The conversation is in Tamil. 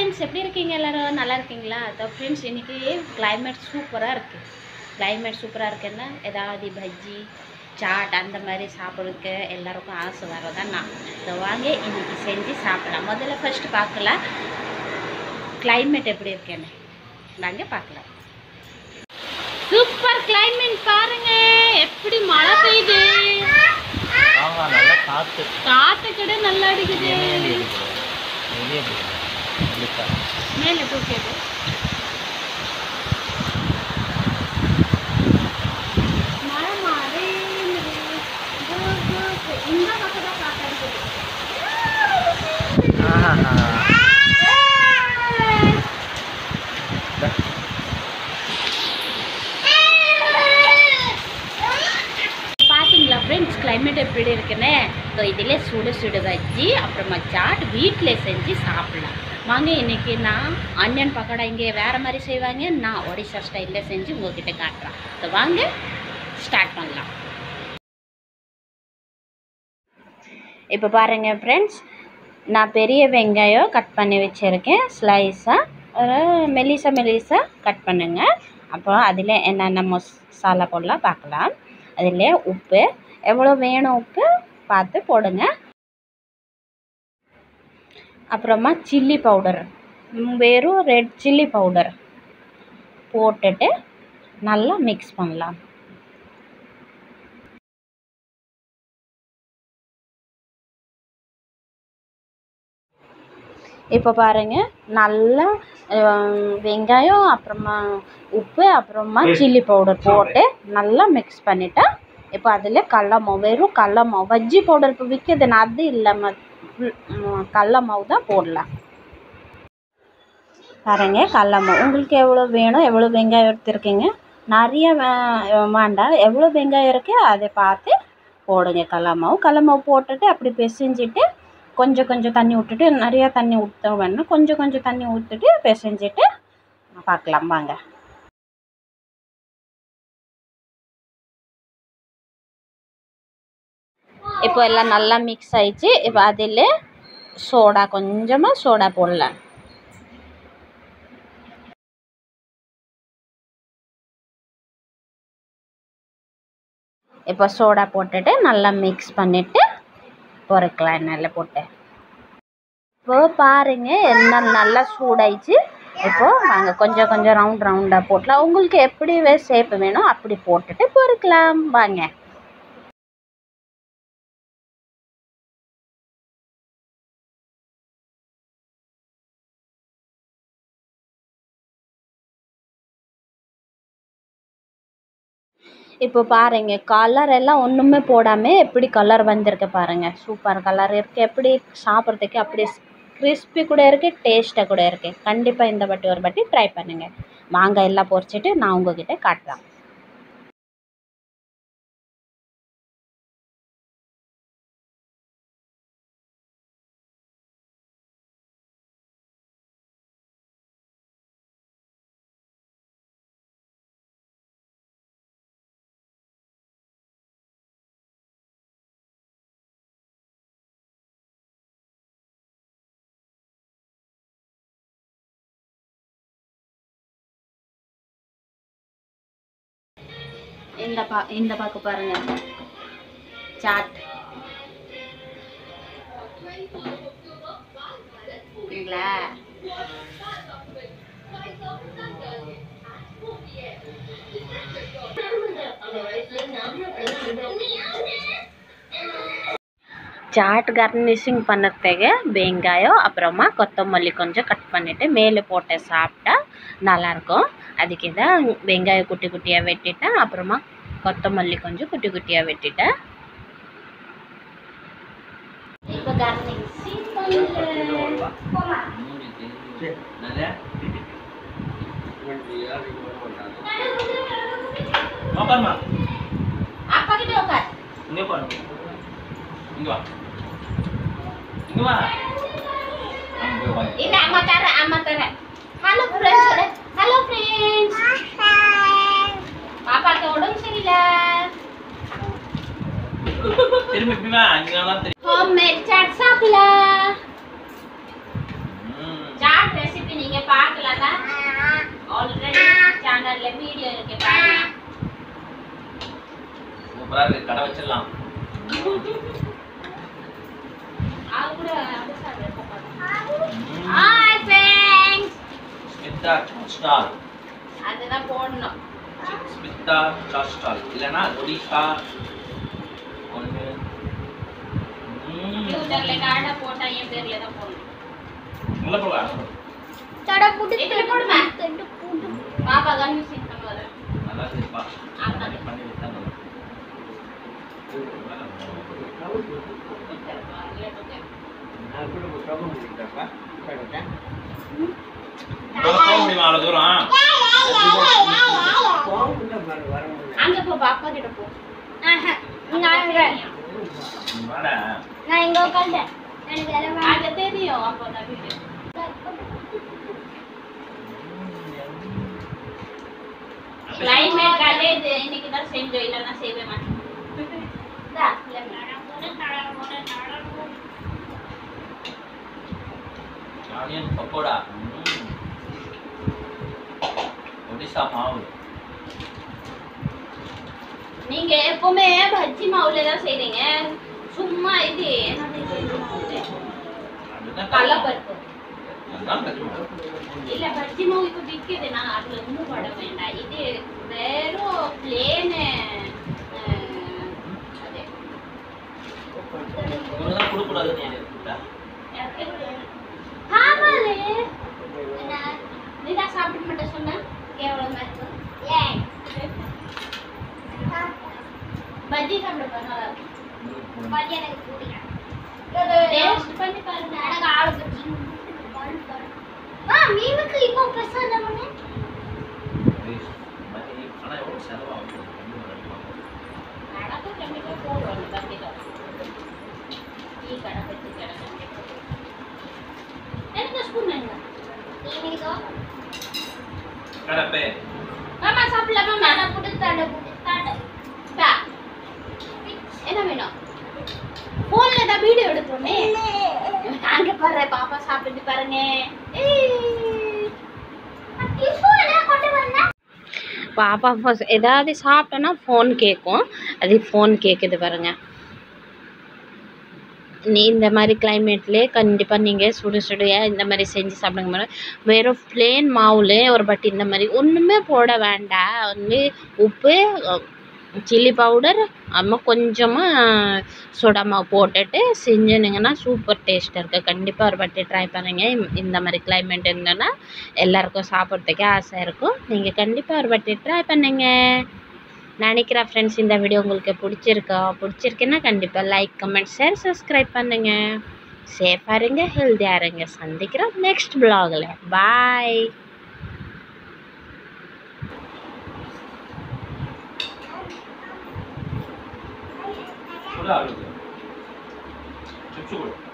ஃப்ரெண்ட்ஸ் எப்படி இருக்கீங்க எல்லாரும் நல்லா இருக்கீங்களா அதான் ஃப்ரெண்ட்ஸ் இன்னைக்கு climate சூப்பராக இருக்குது climate சூப்பராக இருக்குன்னா ஏதாவது பஜ்ஜி சாட் அந்த மாதிரி சாப்பிட்றதுக்கு எல்லாருக்கும் ஆசை வரதான் நான் இதை வாங்கி இன்னைக்கு செஞ்சு சாப்பிடலாம் முதல்ல ஃபர்ஸ்ட் பார்க்கலாம் climate எப்படி இருக்குன்னு வாங்க பார்க்கலாம் சூப்பர் climate பாருங்க எப்படி மழை பெய்யுது ஆமா நல்லா காத்து காற்று கூட நல்லா அடிக்குது வெளியே இருக்குது. வெளியே இருக்குது. இருக்கா? மேலே தூக்கிடு மழை மாறி இந்த பக்கம் தான் காத்தடிக்குது ஆஹா. இந்தா. பார்த்தீங்களா ஃப்ரெண்ட்ஸ் climate எப்படி இருக்குன்னு ஸோ இதிலே சுடு சுடு வச்சு அப்புறமா சாட் வீட்டில் செஞ்சு சாப்பிடலாம் வாங்க இன்னைக்கு நான் ஆனியன் பக்கோடா இங்கே வேறு மாதிரி செய்வாங்க நான் ஒடிசா ஸ்டைலில் செஞ்சு உங்ககிட்ட காட்டுறேன் ஸோ வாங்க ஸ்டார்ட் பண்ணலாம் இப்போ பாருங்கள் ஃப்ரெண்ட்ஸ் நான் பெரிய வெங்காயம் கட் பண்ணி வச்சுருக்கேன் ஸ்லைஸாக ஒரு மெலிசா மெலிசா கட் பண்ணுங்க அப்புறம் அதில் என்னென்ன மசாலா போடலாம் பார்க்கலாம் அதில் உப்பு எவ்வளோ வேணும் உப்பு பார்த்து போடுங்க அப்புறமா சில்லி பவுடர் வெறும் ரெட் சில்லி பவுடர் போட்டுட்டு நல்லா மிக்ஸ் பண்ணலாம் இப்போ பாருங்க நல்லா அஹ், வெங்காயம் அப்புறமா உப்பு அப்புறமா சில்லி பவுடர் போட்டு நல்லா மிக்ஸ் பண்ணிட்டா இப்போ அதில் கடல மாவு வெறும் கடல மாவு பஜ்ஜி பவுடர் இப்போ விற்கிது நான் அது இல்லாமல் கடல மாவு தான் போடலாம் பாருங்க கடல மாவு உங்களுக்கு எவ்வளோ வேணும் எவ்வளோ வெங்காயம் எடுத்துருக்கீங்க நிறைய வே- வேண்டாம் எவ்வளோ வெங்காயம் இருக்கு அதை பார்த்து போடுங்க கடல மாவு கடல மாவு போட்டுட்டு அப்படி பிசைஞ்சிட்டு கொஞ்சம் கொஞ்சம் தண்ணி விட்டுட்டு நிறையா தண்ணி ஊற்ற வேணாம் கொஞ்சம் கொஞ்சம் தண்ணி ஊற்றிட்டு பிசைஞ்சிட்டு பார்க்கலாம் வாங்க இப்போ எல்லாம் நல்லா மிக்ஸ் ஆயிடுச்சு இப்போ அதில் சோடா கொஞ்சமாக சோடா போடலாம் இப்போ சோடா போட்டுட்டு நல்லா மிக்ஸ் பண்ணிவிட்டு பொறுக்கலாம் எண்ணெயில் போட்டு இப்போ பாருங்க எண்ணெய் நல்லா சூடாயிடுச்சு இப்போ நாங்கள் கொஞ்சம் கொஞ்சம் ரவுண்ட் ரவுண்டாக போட்டலாம் உங்களுக்கு எப்படி ஷேப் வேணும் அப்படி போட்டுட்டு பொறுக்கலாம் வாங்க இப்போ பாருங்க கலர் எல்லாம் ஒன்றுமே போடாமல் எப்படி கலர் வந்திருக்கு பாருங்க சூப்பர் கலர் இருக்குது எப்படி சாப்பிட்றதுக்கு அப்படி கிறிஸ்பி கூட இருக்குது டேஸ்ட்டாக கூட இருக்குது கண்டிப்பாக இந்த வாட்டி ஒரு வாட்டி ட்ரை பண்ணுங்கள் மாங்காய் எல்லாம் பொரிச்சிட்டு நான் உங்ககிட்ட காட்டுறேன் இந்த பா இந்த பக்கம் பாருங்க சாட் இல்லைங்களா சாட் கார்னிஷிங் பண்ணதுக்கு வெங்காயம் அப்புறமா கொத்தமல்லி கொஞ்சம் கட் பண்ணிவிட்டு மேலே போட்டு சாப்பிட்டா நல்லாயிருக்கும் அதுக்கு தான் வெங்காயம் குட்டி குட்டியாக வெட்டிட்டேன் அப்புறமா கொத்தமல்லி கொஞ்சம் குட்டி குட்டியாக வெட்டிட்டேன் இப்போ கார்னிஷிங் உட்காருமா. அப்பா கிட்ட உட்கார் இங்க உட்காரு. இங்க வா. இங்க வா. அங்க உட்காரு. இல்ல அம்மா தரேன் அம்மா தரேன் ஹலோ ஃப்ரெண்ட்ஸ் சொல்லு ஹலோ ஃப்ரெண்ட்ஸ் பாப்பாக்கு உடம்பு சரியில்லை திரும்பி இப்படி வா. இங்க தான் தெரியும். ஹோம் மேட் சாட் சாப்பிடலாம் ம். சாட் ரெசிபி சேனல்ல வீடியோ இருக்கு பாருங்க சூப்பரா இருக்கு கடை வச்சிடலாம் அது கூட அது சாப்பிடுறப்ப ஹாய் ஃப்ரெண்ட்ஸ் ஸ்மிதா ஸ்டால் அதுதான் போடணும் ஸ்மிதா சாட் ஸ்டால் இல்லைன்னா ஒடிஷா ஒன்று ஃபியூச்சர்ல கார்டை போட்டா என் பேர்ல தான் போடணும் உள்ள போகலாம் இதுல போடுமா பாப்பா கன்ஃபியூஸ் பண்ணுவாரு நல்லா இருக்குப்பா அதான். பண்ணி விட்டா நல்லா உன்னால போக முடியுமா அவ்வளோ தூரம் அங்க போ பாப்பா கிட்ட போ வாடா நான் இங்க உட்காந்தேன் எனக்கு வேலை வேணும். அது தெரியும் அப்போ தான் வீடியோ கிளைமேட் காலே இது இன்னைக்கு தான் செஞ்சோம் இல்லைன்னா செய்வே மாட்டேன் இந்தா, ஆனியன் பக்கோடா ஒடிசா மாவு நீங்க எப்பவுமே பஜ்ஜி மாவுல தான் செய்றீங்க சும்மா இது என்னது இது மாவு? அதுதான் கடலைப்பருப்பு அதுதான் கற்றுக்கணும் இல்ல பஜ்ஜி மாவு இப்ப விக்குது நான் அதுல ஒண்ணும் பட வேண்டாம் இது வெறும் பிளேனு அது இவங்க தான் கொடுக்கூடாதுன்னு எனக்கு இருக்கா? ஆமாலே. என்ன? நீதான் சாப்பிட மாட்டேன் சொன்ன கேவலமா இருக்கு ஏய். பஜ்ஜி சாப்பிட நல்லா இருக்கு பஜ்ஜி எனக்கு பிடிக்கும். டேஸ்ட் பண்ணி பாருங்க எனக்கு ஆளு பஜ்ஜி. ஆ, மீனுக்கு இப்போ பெருசா என்ன பண்ணு? Please. மதி, ஆனா எவ்வளவு செலவாகும்? கம்மி பண்ணலாம். நடக்கும் கண்டிப்பா போடுவாங்க கண்டிப்பா டீ கடை பஜ்ஜி கடை கண்டிப்பா எனக்கு ஸ்பூன் வேணுங்க மீனுக்கோ? கடப்பே. மாமா சாப்பிடலாமா மாமா தடை புடி, தடை புடி, தடை. பா என்ன வேணும் போன்ல தான் வீடியோ எடுத்தோமே அங்க பாரு பாப்பா சாப்பிட்டு பாருங்க ஏய். டிஷ்யூ என்ன கொண்டு வந்த? பாப்பா ஃபர்ஸ்ட் ஏதாவது சாப்பிட்டோன்னா ஃபோன் கேட்கும் அது ஃபோன் கேட்குது பாருங்க நீ இந்த மாதிரி கிளைமேட்லேயே கண்டிப்பாக நீங்கள் சுடு சுடையா இந்த மாதிரி செஞ்சு சாப்பிடுங்க மேடம் வெறும் பிளேன் மாவுல ஒரு பட்டி இந்த மாதிரி ஒன்றுமே போட வேண்டாம் வந்து உப்பு சில்லி பவுடர் அம்மா கொஞ்சமாக சோடா மாவு போட்டுட்டு செஞ்சுனிங்கன்னா சூப்பர் டேஸ்ட்டாக இருக்குது கண்டிப்பாக ஒரு வாட்டி ட்ரை பண்ணுங்க இந்த- இந்த மாதிரி கிளைமேட் இருந்தோன்னா எல்லாருக்கும் சாப்பிட்றதுக்கே ஆசை இருக்கும் நீங்கள் கண்டிப்பாக ஒரு வாட்டி ட்ரை பண்ணுங்க நினைக்கிறேன் ஃப்ரெண்ட்ஸ் இந்த வீடியோ உங்களுக்கு பிடிச்சிருக்கா பிடிச்சிருக்குன்னா கண்டிப்பாக லைக் கமெண்ட் ஷேர் சப்ஸ்கிரைப் பண்ணுங்க சேஃபாக இருங்க ஹெல்த்தியாக இருங்க சந்திக்கிறோம் நெக்ஸ்ட் ப்ளாகில் பாய் கொடு அவளுக்கு. சிப்ஸ் கொடு.